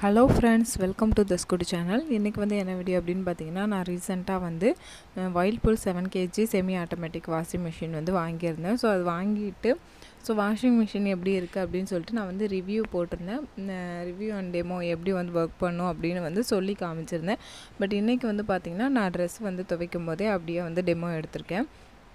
hello friends welcome to the ஸ்குடி channel இன்றைக்கி வந்து என்ன வீடியோ அப்படின்னு பார்த்தீங்கன்னா நான் ரீசெண்டாக வந்து Whirlpool seven KG semi automatic washing machine வந்து வாங்கியிருந்தேன் ஸோ அது வாங்கிட்டு ஸோ வாஷிங் மிஷின் எப்படி இருக்குது அப்படின்னு சொல்லிட்டு நான் வந்து ரிவ்யூ போட்டிருந்தேன் ரிவ்யூ அண்ட் டெமோ எப்படி வந்து ஒர்க் பண்ணும் அப்படின்னு வந்து சொல்லி காமிச்சிருந்தேன் பட் இன்றைக்கி வந்து பார்த்திங்கன்னா நான் ட்ரெஸ் வந்து துவைக்கும் போதே அப்படியே வந்து டெமோ எடுத்திருக்கேன்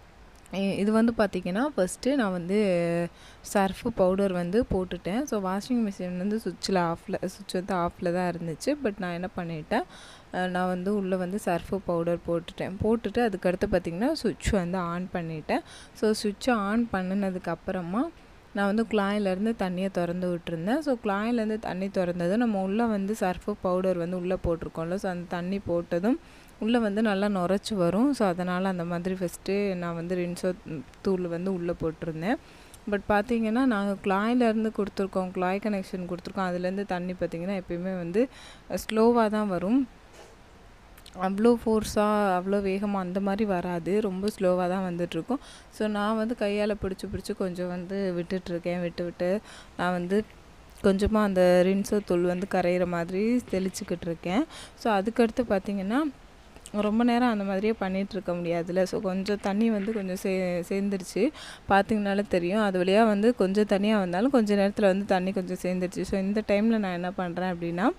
இது வந்து பார்த்திங்கன்னா ஃபஸ்ட்டு நான் வந்து சர்ஃபு பவுடர் வந்து போட்டுட்டேன் ஸோ வாஷிங் மிஷின் வந்து சுவிட்சில் ஆஃபில் சுவிட்ச் வந்து ஆஃபில் தான் இருந்துச்சு பட் நான் என்ன பண்ணிட்டேன் நான் வந்து உள்ளே வந்து சர்ஃபு பவுடர் போட்டுட்டேன் போட்டுட்டு அதுக்கடுத்து பார்த்திங்கன்னா சுவிட்ச் வந்து ஆன் பண்ணிட்டேன் ஸோ சுவிட்சை ஆன் பண்ணினதுக்கப்புறமா நான் வந்து குழாயிலேருந்து தண்ணியை திறந்து விட்டுருந்தேன் ஸோ குழாயிலேருந்து தண்ணி திறந்ததும் நம்ம உள்ளே வந்து சர்ஃபு பவுடர் வந்து உள்ளே போட்டிருக்கோம்ல ஸோ அந்த தண்ணி போட்டதும் உள்ளே வந்து நல்லா நுரைச்சி வரும் ஸோ அதனால் அந்த மாதிரி ஃபஸ்ட்டு நான் வந்து ரின்சோ தூள் வந்து உள்ளே போட்டிருந்தேன் பட் பார்த்தீங்கன்னா நாங்கள் குழாயிலேருந்து கொடுத்துருக்கோம் குழாய் கனெக்ஷன் கொடுத்துருக்கோம் அதுலேருந்து தண்ணி பார்த்திங்கன்னா எப்பயுமே வந்து ஸ்லோவாக தான் வரும் அவ்வளோ ஃபோர்ஸாக அவ்வளோ வேகமாக அந்த மாதிரி வராது ரொம்ப ஸ்லோவாக தான் வந்துட்டுருக்கும் ஸோ நான் வந்து கையால் பிடிச்சி பிடிச்சி கொஞ்சம் வந்து விட்டுட்ருக்கேன் விட்டு விட்டு நான் வந்து கொஞ்சமாக அந்த ரின்சோ தூள் வந்து கரையிற மாதிரி தெளிச்சுக்கிட்டு இருக்கேன் ஸோ அதுக்கடுத்து பார்த்திங்கன்னா ரொம்ப நேரம் அந்த மாதிரியே பண்ணிகிட்ருக்க முடியாதுல்ல ஸோ கொஞ்சம் தண்ணி வந்து கொஞ்சம் சே சேர்ந்துருச்சு பார்த்திங்கனாலே தெரியும் அது வழியாக வந்து கொஞ்சம் தனியாக வந்தாலும் கொஞ்சம் நேரத்தில் வந்து தண்ணி கொஞ்சம் சேர்ந்துருச்சு ஸோ இந்த டைமில் நான் என்ன பண்ணுறேன் அப்படின்னா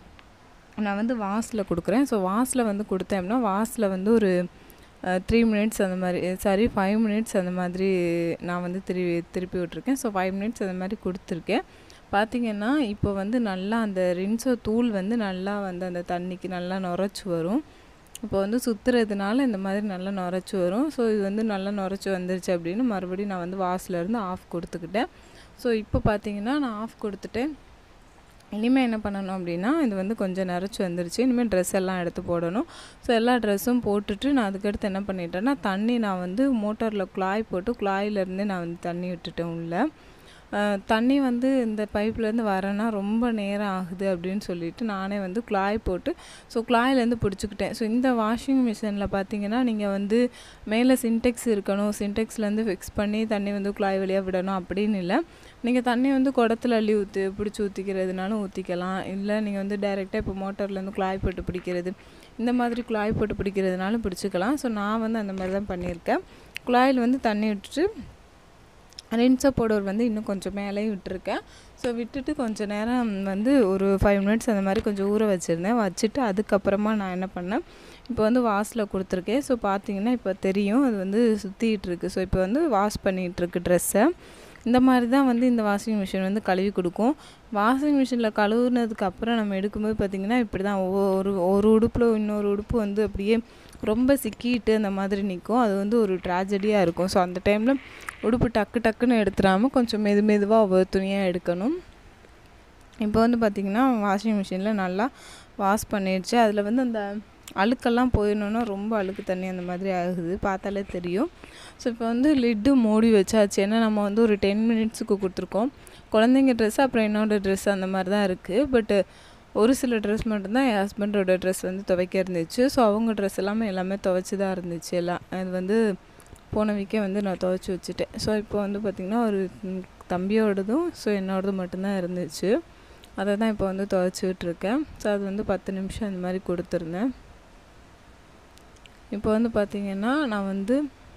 நான் வந்து வாஸில் கொடுக்குறேன் ஸோ வாஸில் வந்து கொடுத்தேன் அப்படின்னா வாஸில் வந்து ஒரு த்ரீ மினிட்ஸ் அந்த மாதிரி சாரி ஃபைவ் மினிட்ஸ் அந்த மாதிரி நான் வந்து திருப்பி திருப்பி விட்ருக்கேன் ஸோ ஃபைவ் மினிட்ஸ் அந்த மாதிரி கொடுத்துருக்கேன் பார்த்திங்கன்னா இப்போ வந்து நல்லா அந்த ரின்ஸோ தூள் வந்து நல்லா வந்து அந்த தண்ணிக்கு நல்லா நுரைச்சி வரும் இப்போ வந்து சுற்றுறதுனால இந்த மாதிரி நல்லா நுரைச்சி வரும் ஸோ இது வந்து நல்லா நுரைச்சி வந்துருச்சு அப்படின்னு மறுபடியும் நான் வந்து வாஸ்லேருந்து ஆஃப் கொடுத்துக்கிட்டேன் ஸோ இப்போ பார்த்தீங்கன்னா நான் ஆஃப் கொடுத்துட்டேன் இனிமேல் என்ன பண்ணணும் அப்படின்னா இது வந்து கொஞ்சம் நிறச்சி வந்துருச்சு இனிமேல் ட்ரெஸ் எல்லாம் எடுத்து போடணும் ஸோ எல்லா ட்ரெஸ்ஸும் போட்டுட்டு நான் அதுக்கடுத்து என்ன பண்ணிட்டேன்னா தண்ணி நான் வந்து மோட்டரில் குழாய் போட்டு குழாயிலேருந்தே நான் வந்து தண்ணி விட்டுட்டேன் உள்ளே தண்ணி வந்து இந்த பைப்லேருந்து வரேன்னா ரொம்ப நேரம் ஆகுது அப்படின்னு சொல்லிட்டு நானே வந்து குழாய் போட்டு ஸோ குழாயிலேருந்து பிடிச்சிக்கிட்டேன் ஸோ இந்த வாஷிங் மிஷினில் பார்த்தீங்கன்னா நீங்கள் வந்து மேலே சின்டெக்ஸ் இருக்கணும் சின்டெக்ஸ்லேருந்து ஃபிக்ஸ் பண்ணி தண்ணி வந்து குழாய் வழியாக விடணும் அப்படின்னு இல்லை நீங்கள் தண்ணி வந்து குடத்துல அள்ளி ஊற்று பிடிச்சி ஊற்றிக்கிறதுனாலும் ஊற்றிக்கலாம் இல்லை நீங்கள் வந்து டைரெக்டாக இப்போ மோட்டர்லேருந்து குழாய் போட்டு பிடிக்கிறது இந்த மாதிரி குழாய் போட்டு பிடிக்கிறதுனாலும் பிடிச்சிக்கலாம் ஸோ நான் வந்து அந்த மாதிரி தான் பண்ணியிருக்கேன் குழாயில் வந்து தண்ணி விட்டுட்டு ரின்ஸோ பவுடர் வந்து இன்னும் கொஞ்சம் மேலேயும் விட்டுருக்கேன் ஸோ விட்டுட்டு கொஞ்சம் நேரம் வந்து ஒரு ஃபைவ் மினிட்ஸ் அந்த மாதிரி கொஞ்சம் ஊற வச்சுருந்தேன் வச்சுட்டு அதுக்கப்புறமா நான் என்ன பண்ணேன் இப்போ வந்து வாஷில் கொடுத்துருக்கேன் ஸோ பார்த்தீங்கன்னா இப்போ தெரியும் அது வந்து சுற்றிட்டு இருக்கு ஸோ இப்போ வந்து வாஷ் பண்ணிகிட்ருக்கு ட்ரெஸ்ஸை இந்த மாதிரி தான் வந்து இந்த வாஷிங் மிஷின் வந்து கழுவி கொடுக்கும் வாஷிங் மிஷினில் கழுவுனதுக்கு அப்புறம் நம்ம எடுக்கும்போது பார்த்திங்கன்னா இப்படி தான் ஒவ்வொரு ஒரு உடுப்பில் இன்னொரு உடுப்பு வந்து அப்படியே ரொம்ப சிக்கிட்டு அந்த மாதிரி நிற்கும் அது வந்து ஒரு ட்ராஜடியாக இருக்கும் ஸோ அந்த டைமில் உடுப்பு டக்கு டக்குன்னு எடுத்துடாமல் கொஞ்சம் மெது மெதுவாக ஒவ்வொரு துணியாக எடுக்கணும் இப்போ வந்து பார்த்திங்கன்னா வாஷிங் மிஷினில் நல்லா வாஷ் பண்ணிடுச்சு அதில் வந்து அந்த அழுக்கெல்லாம் போயிடணுன்னா ரொம்ப அழுக்கு தண்ணி அந்த மாதிரி ஆகுது பார்த்தாலே தெரியும் ஸோ இப்போ வந்து லிட்டு மூடி வச்சாச்சு ஏன்னா நம்ம வந்து ஒரு டென் மினிட்ஸுக்கு கொடுத்துருக்கோம் குழந்தைங்க ட்ரெஸ் அப்புறம் என்னோட ட்ரெஸ் அந்த மாதிரி தான் இருக்குது பட்டு ஒரு சில ட்ரெஸ் மட்டும்தான் என் ஹஸ்பண்டோட ட்ரெஸ் வந்து துவைக்க இருந்துச்சு ஸோ அவங்க ட்ரெஸ் எல்லாமே எல்லாமே துவைச்சி தான் இருந்துச்சு எல்லாம் அது வந்து போன வீக்கே வந்து நான் துவைச்சி வச்சுட்டேன் ஸோ இப்போ வந்து பார்த்திங்கன்னா ஒரு தம்பியோடதும் ஸோ என்னோடதும் மட்டும்தான் இருந்துச்சு அதை தான் இப்போ வந்து துவைச்சிக்கிட்டு இருக்கேன் ஸோ அது வந்து பத்து நிமிஷம் இந்த மாதிரி கொடுத்துருந்தேன் இப்போ வந்து பார்த்திங்கன்னா நான் வந்து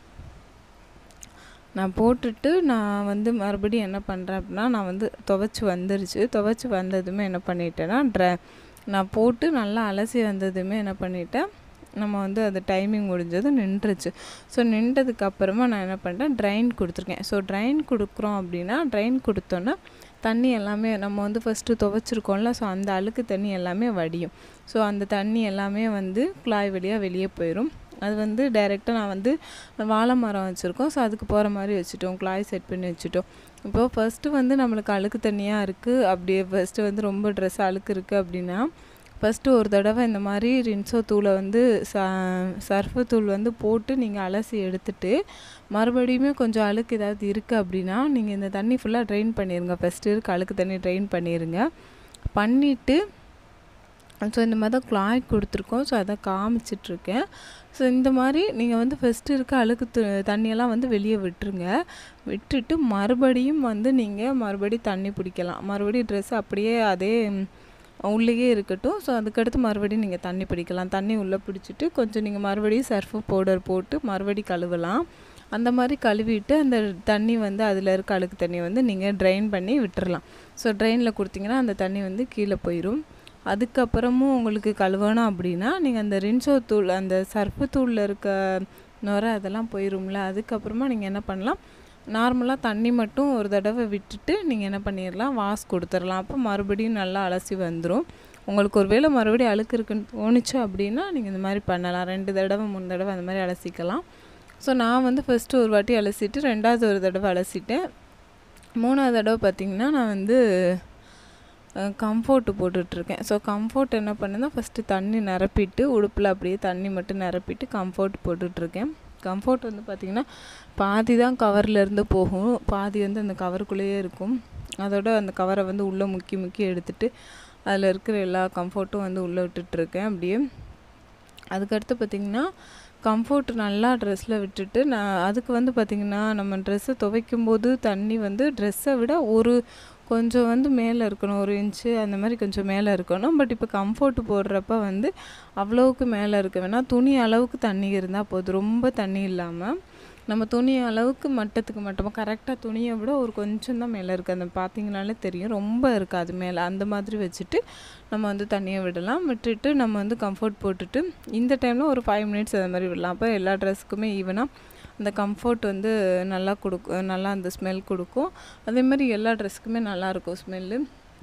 நான் போட்டுட்டு நான் வந்து மறுபடியும் என்ன பண்ணுறேன் அப்படின்னா நான் வந்து துவைச்சி வந்துருச்சு துவைச்சி வந்ததுமே என்ன பண்ணிட்டேன்னா ட்ர நான் போட்டு நல்லா அலசி வந்ததுமே என்ன பண்ணிட்டேன் நம்ம வந்து அது டைமிங் முடிஞ்சது நின்றுச்சு ஸோ நின்றதுக்கு அப்புறமா நான் என்ன பண்ணிட்டேன் ட்ரைன் கொடுத்துருக்கேன் ஸோ ட்ரைன் கொடுக்குறோம் அப்படின்னா ட்ரைன் கொடுத்தோன்னா தண்ணி எல்லாமே நம்ம வந்து ஃபஸ்ட்டு துவைச்சிருக்கோம்ல ஸோ அந்த அழுக்கு தண்ணி எல்லாமே வடியும் ஸோ அந்த தண்ணி எல்லாமே வந்து குழாய் வழியாக வெளியே போயிடும் அது வந்து டைரெக்டாக நான் வந்து வாழை மரம் வச்சுருக்கோம் ஸோ அதுக்கு போகிற மாதிரி வச்சுட்டோம் குழாய் செட் பண்ணி வச்சுட்டோம் இப்போது ஃபஸ்ட்டு வந்து நம்மளுக்கு அழுக்கு தண்ணியாக இருக்குது அப்படியே ஃபஸ்ட்டு வந்து ரொம்ப ட்ரெஸ் அழுக்கு இருக்குது அப்படின்னா ஃபஸ்ட்டு ஒரு தடவை இந்த மாதிரி ரின்சோ தூளை வந்து ச சர்ஃபு தூள் வந்து போட்டு நீங்கள் அலசி எடுத்துட்டு மறுபடியுமே கொஞ்சம் அழுக்கு ஏதாவது இருக்குது அப்படின்னா நீங்கள் இந்த தண்ணி ஃபுல்லாக ட்ரெயின் பண்ணிடுங்க ஃபஸ்ட்டு இருக்க அழுக்கு தண்ணி ட்ரெயின் பண்ணிடுங்க பண்ணிவிட்டு ஸோ இந்த மாதிரி தான் குழாய் கொடுத்துருக்கோம் ஸோ அதை காமிச்சிட்ருக்கேன் ஸோ இந்த மாதிரி நீங்கள் வந்து ஃபஸ்ட்டு இருக்க அழுக்கு து தண்ணியெல்லாம் வந்து வெளியே விட்டுருங்க விட்டுட்டு மறுபடியும் வந்து நீங்கள் மறுபடியும் தண்ணி பிடிக்கலாம் மறுபடியும் ட்ரெஸ் அப்படியே அதே உள்ளேயே இருக்கட்டும் ஸோ அதுக்கடுத்து மறுபடியும் நீங்கள் தண்ணி பிடிக்கலாம் தண்ணி உள்ளே பிடிச்சிட்டு கொஞ்சம் நீங்கள் மறுபடியும் சர்ஃபு பவுடர் போட்டு மறுபடி கழுவலாம் அந்த மாதிரி கழுவிட்டு அந்த தண்ணி வந்து அதில் இருக்க அழுக்கு தண்ணி வந்து நீங்கள் ட்ரைன் பண்ணி விட்டுறலாம் ஸோ ட்ரெயினில் கொடுத்தீங்கன்னா அந்த தண்ணி வந்து கீழே போயிடும் அதுக்கப்புறமும் உங்களுக்கு கழுவணும் அப்படின்னா நீங்கள் அந்த ரின்சோ தூள் அந்த சர்ஃபு தூளில் இருக்க நுரை அதெல்லாம் போயிரும்ல அதுக்கப்புறமா நீங்கள் என்ன பண்ணலாம் நார்மலாக தண்ணி மட்டும் ஒரு தடவை விட்டுட்டு நீங்கள் என்ன பண்ணிடலாம் வாஷ் கொடுத்துடலாம் அப்போ மறுபடியும் நல்லா அலசி வந்துடும் உங்களுக்கு ஒரு வேளை மறுபடியும் அழுக்கு இருக்குன்னு தோணுச்சு அப்படின்னா நீங்கள் இந்த மாதிரி பண்ணலாம் ரெண்டு தடவை மூணு தடவை அந்த மாதிரி அலசிக்கலாம் ஸோ நான் வந்து ஃபஸ்ட்டு ஒரு வாட்டி அலசிட்டு ரெண்டாவது ஒரு தடவை அலசிட்டேன் மூணாவது தடவை பார்த்திங்கன்னா நான் வந்து கம்ஃபோர்ட்டு போட்டுட்ருக்கேன் ஸோ கம்ஃபோர்ட் என்ன பண்ணுன்னா ஃபஸ்ட்டு தண்ணி நிரப்பிட்டு உடுப்பில் அப்படியே தண்ணி மட்டும் நிரப்பிட்டு கம்ஃபோர்ட் போட்டுட்ருக்கேன் கம்ஃபோர்ட் வந்து பார்த்திங்கன்னா பாதி தான் கவர்லேருந்து போகும் பாதி வந்து அந்த கவருக்குள்ளேயே இருக்கும் அதோட அந்த கவரை வந்து உள்ளே முக்கி முக்கி எடுத்துட்டு அதில் இருக்கிற எல்லா கம்ஃபோர்ட்டும் வந்து உள்ளே விட்டுட்ருக்கேன் அப்படியே அதுக்கடுத்து பார்த்திங்கன்னா கம்ஃபோர்ட் நல்லா ட்ரெஸ்ஸில் விட்டுட்டு நான் அதுக்கு வந்து பார்த்திங்கன்னா நம்ம ட்ரெஸ்ஸை துவைக்கும் போது தண்ணி வந்து ட்ரெஸ்ஸை விட ஒரு கொஞ்சம் வந்து மேலே இருக்கணும் ஒரு இன்ச்சு அந்த மாதிரி கொஞ்சம் மேலே இருக்கணும் பட் இப்போ கம்ஃபோர்ட் போடுறப்ப வந்து அவ்வளோவுக்கு மேலே இருக்க வேணாம் துணி அளவுக்கு தண்ணி இருந்தால் போதும் ரொம்ப தண்ணி இல்லாமல் நம்ம துணி அளவுக்கு மட்டத்துக்கு மட்டமாக கரெக்டாக துணியை விட ஒரு கொஞ்சம் தான் மேலே இருக்குது அந்த பார்த்தீங்கனாலே தெரியும் ரொம்ப இருக்காது மேலே அந்த மாதிரி வச்சுட்டு நம்ம வந்து தண்ணியை விடலாம் விட்டுட்டு நம்ம வந்து கம்ஃபர்ட் போட்டுட்டு இந்த டைமில் ஒரு ஃபைவ் மினிட்ஸ் அது மாதிரி விடலாம் அப்போ எல்லா ட்ரெஸ்ஸுக்குமே ஈவனாக அந்த கம்ஃபர்ட் வந்து நல்லா கொடுக்கும் நல்லா அந்த ஸ்மெல் கொடுக்கும் அதே மாதிரி எல்லா ட்ரெஸ்ஸுக்குமே நல்லாயிருக்கும் ஸ்மெல்லு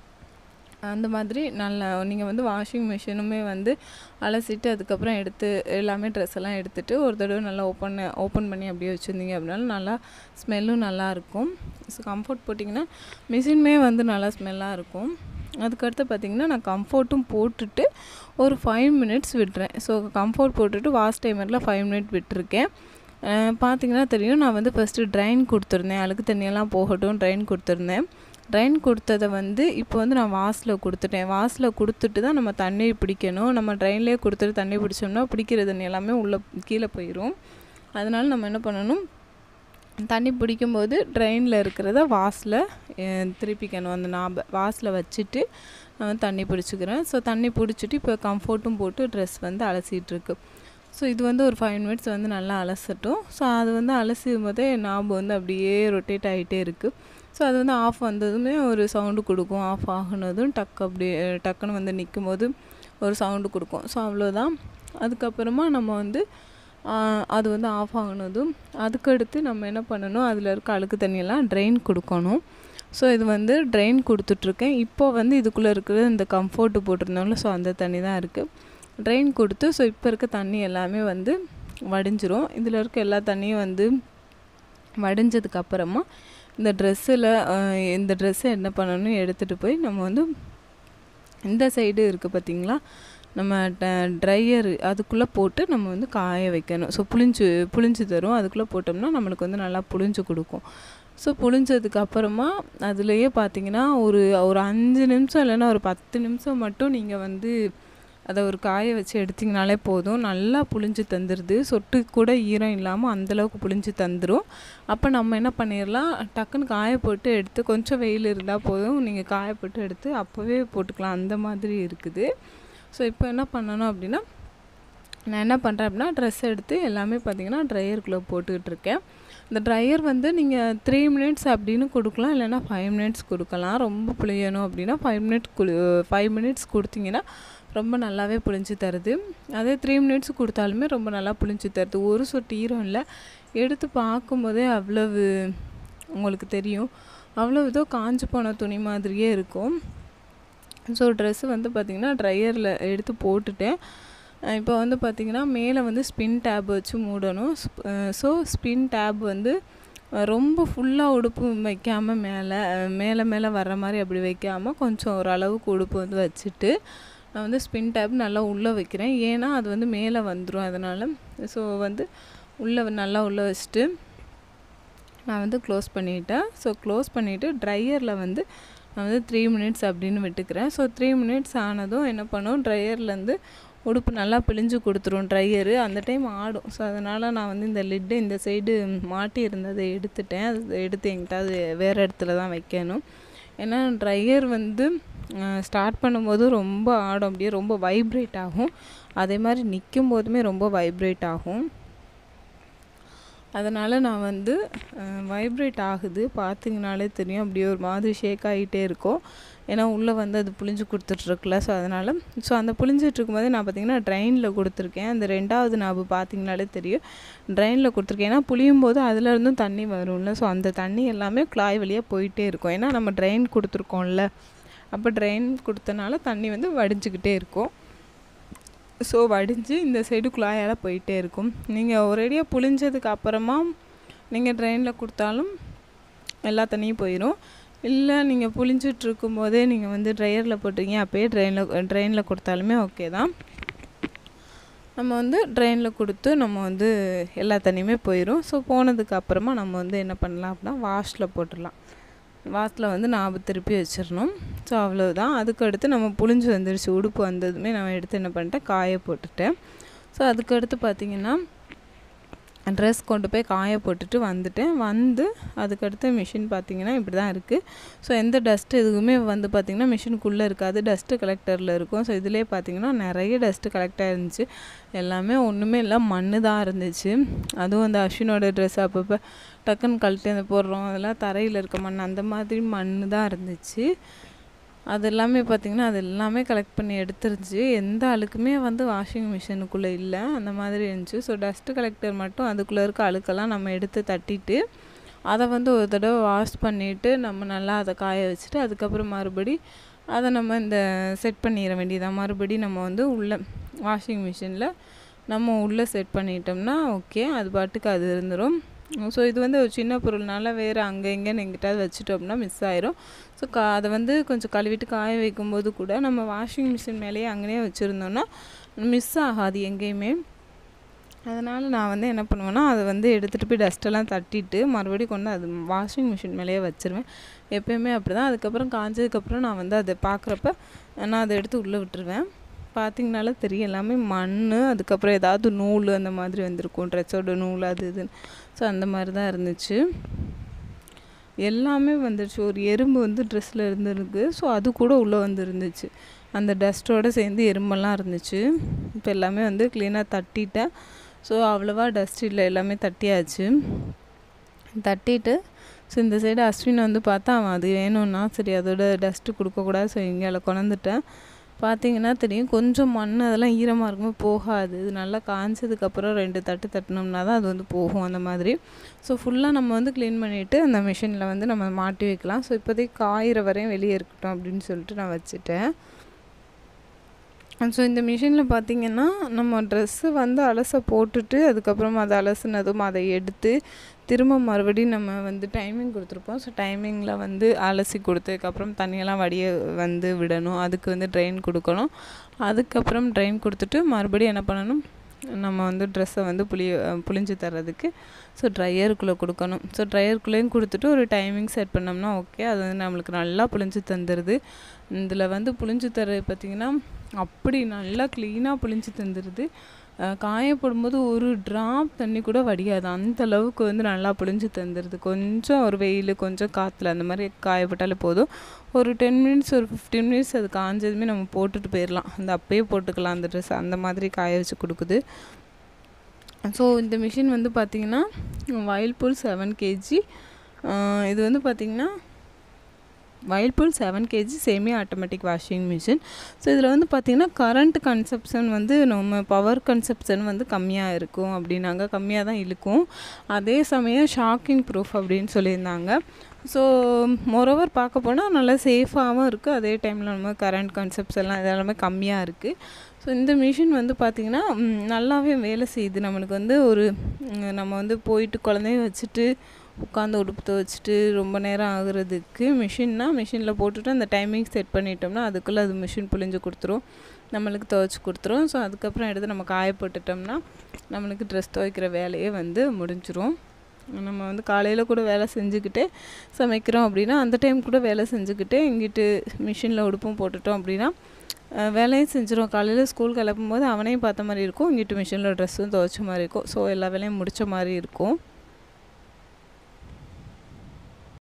அந்த மாதிரி நல்லா நீங்கள் வந்து வாஷிங் மிஷினுமே வந்து அலசிட்டு அதுக்கப்புறம் எடுத்து எல்லாமே ட்ரெஸ் எல்லாம் எடுத்துகிட்டு ஒரு தடவை நல்லா ஓப்பன் ஓப்பன் பண்ணி அப்படியே வச்சுருந்தீங்க அப்படின்னாலும் நல்லா ஸ்மெல்லும் நல்லாயிருக்கும் ஸோ கம்ஃபர்ட் போட்டிங்கன்னா மிஷினுமே வந்து நல்லா ஸ்மெல்லாக இருக்கும் அதுக்கடுத்து பார்த்திங்கன்னா நான் கம்ஃபர்ட்டும் போட்டுட்டு ஒரு ஃபைவ் மினிட்ஸ் விட்டுறேன் ஸோ கம்ஃபர்ட் போட்டுட்டு வாஷ் டைமரில் ஃபைவ் மினிட் விட்டுருக்கேன் பார்த்தீங்கன்னா தெரியும் நான் வந்து ஃபஸ்ட்டு ட்ரைன் கொடுத்துருந்தேன் அழுக்கு தண்ணியெல்லாம் போகட்டும் ட்ரைன் கொடுத்துருந்தேன் ட்ரைன் கொடுத்ததை வந்து இப்போ வந்து நான் வாஸில் கொடுத்துட்டேன் வாஸில் கொடுத்துட்டு தான் நம்ம தண்ணி பிடிக்கணும் நம்ம ட்ரெயின்லேயே கொடுத்துட்டு தண்ணி பிடிச்சோம்னா பிடிக்கிற தண்ணி எல்லாமே உள்ளே கீழே போயிடும் அதனால் நம்ம என்ன பண்ணணும் தண்ணி பிடிக்கும்போது ட்ரெயினில் இருக்கிறத வாஸில் திருப்பிக்கணும் அந்த நாப வாஸில் வச்சுட்டு நான் வந்து தண்ணி பிடிச்சிக்கிறேன் ஸோ தண்ணி பிடிச்சிட்டு இப்போ கம்ஃபர்ட்டும் போட்டு ட்ரெஸ் வந்து அலசிகிட்ருக்கு ஸோ இது வந்து ஒரு ஃபைவ் மினிட்ஸ் வந்து நல்லா அலசட்டும் ஸோ அது வந்து அலசியும் போதே நாபு வந்து அப்படியே ரொட்டேட் ஆகிட்டே இருக்குது ஸோ அது வந்து ஆஃப் வந்ததுமே ஒரு சவுண்டு கொடுக்கும் ஆஃப் ஆகுனதும் டக்கு அப்படியே டக்குன்னு வந்து நிற்கும் போது ஒரு சவுண்டு கொடுக்கும் ஸோ அவ்வளோதான் அதுக்கப்புறமா நம்ம வந்து அது வந்து ஆஃப் ஆகுனதும் அதுக்கடுத்து நம்ம என்ன பண்ணணும் அதில் இருக்க அழுக்கு தண்ணியெல்லாம் ட்ரெயின் கொடுக்கணும் ஸோ இது வந்து ட்ரெயின் கொடுத்துட்ருக்கேன் இப்போ வந்து இதுக்குள்ளே இருக்கிற இந்த கம்ஃபோர்ட்டு போட்டிருந்தோம்ல ஸோ அந்த தண்ணி தான் இருக்குது ட்ரெயின் கொடுத்து ஸோ இப்போ இருக்க தண்ணி எல்லாமே வந்து வடிஞ்சிரும் இதில் இருக்க எல்லா தண்ணியும் வந்து வடிஞ்சதுக்கப்புறமா இந்த ட்ரெஸ்ஸில் இந்த ட்ரெஸ்ஸை என்ன பண்ணணும் எடுத்துகிட்டு போய் நம்ம வந்து இந்த சைடு இருக்குது பார்த்திங்களா நம்ம ட ட்ரையர் அதுக்குள்ளே போட்டு நம்ம வந்து காய வைக்கணும் ஸோ புளிஞ்சு புளிஞ்சு தரும் அதுக்குள்ளே போட்டோம்னா நம்மளுக்கு வந்து நல்லா புளிஞ்சு கொடுக்கும் ஸோ புளிஞ்சதுக்கு அப்புறமா அதுலேயே பார்த்தீங்கன்னா ஒரு ஒரு அஞ்சு நிமிஷம் இல்லைன்னா ஒரு பத்து நிமிஷம் மட்டும் நீங்கள் வந்து அதை ஒரு காய வச்சு எடுத்திங்கனாலே போதும் நல்லா புளிஞ்சு தந்துடுது சொட்டு கூட ஈரம் இல்லாமல் அந்தளவுக்கு புளிஞ்சு தந்துடும் அப்போ நம்ம என்ன பண்ணிடலாம் டக்குன்னு காய போட்டு எடுத்து கொஞ்சம் வெயில் இருந்தால் போதும் நீங்கள் காய போட்டு எடுத்து அப்போவே போட்டுக்கலாம் அந்த மாதிரி இருக்குது ஸோ இப்போ என்ன பண்ணணும் அப்படின்னா நான் என்ன பண்ணுறேன் அப்படின்னா ட்ரெஸ் எடுத்து எல்லாமே பார்த்தீங்கன்னா ட்ரையருக்குள்ளே போட்டுக்கிட்டு இருக்கேன் இந்த ட்ரையர் வந்து நீங்கள் த்ரீ மினிட்ஸ் அப்படின்னு கொடுக்கலாம் இல்லைனா ஃபைவ் மினிட்ஸ் கொடுக்கலாம் ரொம்ப புளியணும் அப்படின்னா ஃபைவ் மினிட் குளி ஃபைவ் மினிட்ஸ் கொடுத்தீங்கன்னா ரொம்ப நல்லாவே புளிஞ்சு தருது அதே த்ரீ மினிட்ஸ் கொடுத்தாலுமே ரொம்ப நல்லா புளிஞ்சு தருது ஒரு சொட்டு ஈரம் இல்லை எடுத்து பார்க்கும்போதே அவ்வளவு உங்களுக்கு தெரியும் அவ்வளோ இதோ காஞ்சு போன துணி மாதிரியே இருக்கும் ஸோ ட்ரெஸ்ஸு வந்து பார்த்திங்கன்னா ட்ரையரில் எடுத்து போட்டுட்டேன் இப்போ வந்து பார்த்திங்கன்னா மேலே வந்து ஸ்பின் டேப் வச்சு மூடணும் ஸோ ஸ்பின் டேப் வந்து ரொம்ப ஃபுல்லாக உடுப்பு வைக்காமல் மேலே மேலே மேலே வர்ற மாதிரி அப்படி வைக்காமல் கொஞ்சம் ஓரளவுக்கு உடுப்பு வந்து வச்சுட்டு நான் வந்து ஸ்பின் டேப் நல்லா உள்ளே வைக்கிறேன் ஏன்னா அது வந்து மேலே வந்துடும் அதனால் ஸோ வந்து உள்ளே நல்லா உள்ளே வச்சுட்டு நான் வந்து க்ளோஸ் பண்ணிட்டேன் ஸோ க்ளோஸ் பண்ணிவிட்டு ட்ரையரில் வந்து நான் வந்து த்ரீ மினிட்ஸ் அப்படின்னு விட்டுக்கிறேன் ஸோ த்ரீ மினிட்ஸ் ஆனதும் என்ன பண்ணும் ட்ரையர்லேருந்து உடுப்பு நல்லா பிழிஞ்சு கொடுத்துரும் ட்ரையரு அந்த டைம் ஆடும் ஸோ அதனால் நான் வந்து இந்த லிட்டு இந்த சைடு மாட்டி இருந்ததை எடுத்துட்டேன் அது எடுத்து எங்கிட்ட அது வேறு இடத்துல தான் வைக்கணும் ஏன்னா ட்ரையர் வந்து ஸ்டார்ட் பண்ணும்போது ரொம்ப ஆடும் அப்படியே ரொம்ப வைப்ரேட் ஆகும் அதே மாதிரி நிற்கும் போதுமே ரொம்ப வைப்ரேட் ஆகும் அதனால் நான் வந்து வைப்ரேட் ஆகுது பார்த்திங்கனாலே தெரியும் அப்படியே ஒரு மாதிரி ஷேக் ஆகிட்டே இருக்கும் ஏன்னா உள்ளே வந்து அது புளிஞ்சு கொடுத்துட்ருக்குல ஸோ அதனால் ஸோ அந்த புளிஞ்சிட்டு இருக்கும்போது நான் பார்த்திங்கன்னா ட்ரெயினில் கொடுத்துருக்கேன் அந்த ரெண்டாவது நாபு பார்த்திங்கனாலே தெரியும் ட்ரெயினில் கொடுத்துருக்கேன் ஏன்னா புளியும் போது அதுலேருந்தும் தண்ணி வரும்ல ஸோ அந்த தண்ணி எல்லாமே குழாய் வழியாக போயிட்டே இருக்கும் ஏன்னா நம்ம ட்ரெயின் கொடுத்துருக்கோம்ல அப்போ ட்ரெயின் கொடுத்தனால தண்ணி வந்து வடிஞ்சிக்கிட்டே இருக்கும் ஸோ வடிஞ்சு இந்த சைடு குழாயால் போயிட்டே இருக்கும் நீங்கள் ஒரேடியாக புளிஞ்சதுக்கு அப்புறமா நீங்கள் ட்ரெயினில் கொடுத்தாலும் எல்லா தண்ணியும் போயிடும் இல்லை நீங்கள் புளிஞ்சிட்டு இருக்கும்போதே நீங்கள் வந்து ட்ரையரில் போட்டிருக்கீங்க அப்போயே ட்ரெயினில் ட்ரெயினில் கொடுத்தாலுமே ஓகே தான் நம்ம வந்து ட்ரெயினில் கொடுத்து நம்ம வந்து எல்லா தண்ணியுமே போயிடும் ஸோ போனதுக்கு அப்புறமா நம்ம வந்து என்ன பண்ணலாம் அப்படின்னா வாஷில் போட்டுடலாம் வாஷில் வந்து நாபு திருப்பி வச்சிடணும் ஸோ அவ்வளோதான் அதுக்கடுத்து நம்ம புளிஞ்சு வந்துடுச்சு உடுப்பு வந்ததுமே நான் எடுத்து என்ன பண்ணிட்டேன் காய போட்டுட்டேன் ஸோ அதுக்கடுத்து பார்த்திங்கன்னா ட்ரெஸ் கொண்டு போய் காய போட்டுட்டு வந்துட்டேன் வந்து அதுக்கடுத்து மிஷின் பார்த்திங்கன்னா இப்படி தான் இருக்குது ஸோ எந்த டஸ்ட்டு எதுவுமே வந்து பார்த்திங்கன்னா மிஷினுக்குள்ளே இருக்காது டஸ்ட்டு கலெக்டரில் இருக்கும் ஸோ இதிலே பார்த்திங்கன்னா நிறைய டஸ்ட்டு கலெக்ட் ஆகிருந்துச்சு எல்லாமே ஒன்றுமே இல்லை மண் தான் இருந்துச்சு அதுவும் அந்த அஸ்வினோட ட்ரெஸ் அப்பப்போ டக்குன்னு கழட்டி அந்த போடுறோம் அதெல்லாம் தரையில் இருக்க மண் அந்த மாதிரி மண் தான் இருந்துச்சு அது எல்லாமே பார்த்திங்கன்னா அது எல்லாமே கலெக்ட் பண்ணி எடுத்துருச்சு எந்த அழுக்குமே வந்து வாஷிங் மிஷினுக்குள்ளே இல்லை அந்த மாதிரி இருந்துச்சு ஸோ டஸ்ட்டு கலெக்டர் மட்டும் அதுக்குள்ளே இருக்க அழுக்கெல்லாம் நம்ம எடுத்து தட்டிட்டு அதை வந்து ஒரு தடவை வாஷ் பண்ணிவிட்டு நம்ம நல்லா அதை காய வச்சுட்டு அதுக்கப்புறம் மறுபடி அதை நம்ம இந்த செட் பண்ணிட வேண்டியதான் மறுபடி நம்ம வந்து உள்ளே வாஷிங் மிஷினில் நம்ம உள்ளே செட் பண்ணிட்டோம்னா ஓகே அது பாட்டுக்கு அது இருந்துடும் ஸோ இது வந்து ஒரு சின்ன பொருள்னால வேறு அங்கே இங்கேன்னு எங்கிட்டாவது வச்சுட்டோம்னா மிஸ் ஆயிரும் ஸோ கா அதை வந்து கொஞ்சம் கழுவிட்டு காய வைக்கும்போது கூட நம்ம வாஷிங் மிஷின் மேலேயே அங்கேயே வச்சுருந்தோன்னா மிஸ் ஆகாது எங்கேயுமே அதனால் நான் வந்து என்ன பண்ணுவேன்னா அதை வந்து எடுத்துகிட்டு போய் டஸ்ட்டெல்லாம் தட்டிட்டு மறுபடியும் கொண்டு அது வாஷிங் மிஷின் மேலேயே வச்சுருவேன் எப்போயுமே அப்படி தான் அதுக்கப்புறம் காஞ்சதுக்கப்புறம் நான் வந்து அதை பார்க்குறப்ப நான் அதை எடுத்து உள்ளே விட்டுருவேன் பார்த்திங்கனால தெரியும் எல்லாமே மண் அதுக்கப்புறம் ஏதாவது நூல் அந்த மாதிரி வந்திருக்கும் ட்ரெஸ்ஸோட நூல் அது இதுன்னு ஸோ அந்த மாதிரி தான் இருந்துச்சு எல்லாமே வந்துடுச்சு ஒரு எறும்பு வந்து ட்ரெஸ்ஸில் இருந்துருக்கு ஸோ அது கூட உள்ளே வந்துருந்துச்சு அந்த டஸ்ட்டோடு சேர்ந்து எறும்பெல்லாம் இருந்துச்சு இப்போ எல்லாமே வந்து க்ளீனாக தட்டிட்டேன் ஸோ அவ்வளோவா டஸ்ட் இல்லை எல்லாமே தட்டியாச்சு தட்டிட்டு ஸோ இந்த சைடு அஸ்வின் வந்து பார்த்தா அவன் அது வேணும்னா சரி அதோட டஸ்ட்டு கொடுக்கக்கூடாது ஸோ இங்கே கொணந்துட்டேன் பார்த்தீங்கன்னா தெரியும் கொஞ்சம் மண் அதெல்லாம் ஈரமாக இருக்கும்போது போகாது இது நல்லா காய்ச்சதுக்கப்புறம் ரெண்டு தட்டு தட்டினோம்னா தான் அது வந்து போகும் அந்த மாதிரி ஸோ ஃபுல்லாக நம்ம வந்து க்ளீன் பண்ணிவிட்டு அந்த மிஷினில் வந்து நம்ம மாட்டி வைக்கலாம் ஸோ இப்போதைக்கு காயிற வரையும் வெளியே இருக்கட்டும் அப்படின்னு சொல்லிட்டு நான் வச்சுட்டேன் ஸோ இந்த மிஷினில் பார்த்திங்கன்னா நம்ம ட்ரெஸ்ஸு வந்து அலச போட்டுட்டு அதுக்கப்புறம் அதை அலசுனதும் அதை எடுத்து திரும்ப மறுபடியும் நம்ம வந்து டைமிங் கொடுத்துருப்போம் ஸோ டைமிங்கில் வந்து அலசி கொடுத்ததுக்கப்புறம் தண்ணியெல்லாம் வடிய வந்து விடணும் அதுக்கு வந்து ட்ரெயின் கொடுக்கணும் அதுக்கப்புறம் ட்ரெயின் கொடுத்துட்டு மறுபடியும் என்ன பண்ணணும் நம்ம வந்து ட்ரெஸ்ஸை வந்து புளிய புளிஞ்சு தர்றதுக்கு ஸோ ட்ரையருக்குள்ளே கொடுக்கணும் ஸோ ட்ரையருக்குள்ளேயும் கொடுத்துட்டு ஒரு டைமிங் செட் பண்ணோம்னா ஓகே அது வந்து நம்மளுக்கு நல்லா புளிஞ்சு தந்துடுது இதில் வந்து புளிஞ்சு தர்றது பார்த்திங்கன்னா அப்படி நல்லா க்ளீனாக புளிஞ்சு தந்துடுது காயப்படும்போது ஒரு ட்ராப் தண்ணி கூட வடியாது அந்த அளவுக்கு வந்து நல்லா புளிஞ்சு தந்துடுது கொஞ்சம் ஒரு வெயில் கொஞ்சம் காற்றுல அந்த மாதிரி காயப்பட்டாலே போதும் ஒரு டென் மினிட்ஸ் ஒரு ஃபிஃப்டீன் மினிட்ஸ் அது காஞ்சதுமே நம்ம போட்டுட்டு போயிடலாம் அந்த அப்பயே போட்டுக்கலாம் அந்த ட்ரெஸ் அந்த மாதிரி காய வச்சு கொடுக்குது ஸோ இந்த மிஷின் வந்து பார்த்திங்கன்னா வயல்பூல் செவன் கேஜி இது வந்து பார்த்திங்கன்னா Whirlpool seven KG semi automatic washing machine so இதில் வந்து பார்த்திங்கன்னா கரண்ட் கன்சப்ஷன் வந்து நம்ம பவர் கன்சப்ஷன் வந்து கம்மியாக இருக்கும் அப்படின்னாங்க கம்மியாக தான் இழுக்கும் அதே சமயம் ஷாக்கிங் ப்ரூஃப் அப்படின்னு சொல்லியிருந்தாங்க ஸோ மொரோவர் பார்க்க போனால் நல்லா சேஃபாகவும் இருக்குது அதே டைமில் நம்ம கரண்ட் கன்செப்ட்ஸ் இதெல்லாமே கம்மியாக இருக்குது ஸோ இந்த மிஷின் வந்து பார்த்திங்கன்னா நல்லாவே வேலை செய்யுது நம்மளுக்கு வந்து ஒரு நம்ம வந்து போயிட்டு குழந்தைய வச்சுட்டு உட்காந்து உடுப்பு துவச்சிட்டு ரொம்ப நேரம் ஆகுறதுக்கு மிஷின்னா மிஷினில் போட்டுட்டு அந்த டைமிங் செட் பண்ணிட்டோம்னா அதுக்குள்ளே அது மிஷின் புழிஞ்சு கொடுத்துரும் நம்மளுக்கு துவைச்சி கொடுத்துரும் ஸோ அதுக்கப்புறம் எடுத்து நம்ம காய போட்டுட்டோம்னா நம்மளுக்கு ட்ரெஸ் துவைக்கிற வேலையே வந்து முடிஞ்சிரும் நம்ம வந்து காலையில் கூட வேலை செஞ்சுக்கிட்டே சமைக்கிறோம் அப்படின்னா அந்த டைம் கூட வேலை செஞ்சுக்கிட்டே இங்கிட்டு மிஷினில் உடுப்பும் போட்டுட்டோம் அப்படின்னா வேலையும் செஞ்சிடும் காலையில் ஸ்கூல் கிளப்பும் போது அவனையும் பார்த்த மாதிரி இருக்கும் இங்கிட்டு மிஷினில் ட்ரெஸ்ஸும் துவைச்ச மாதிரி இருக்கும் ஸோ எல்லா வேலையும் முடித்த மாதிரி இருக்கும்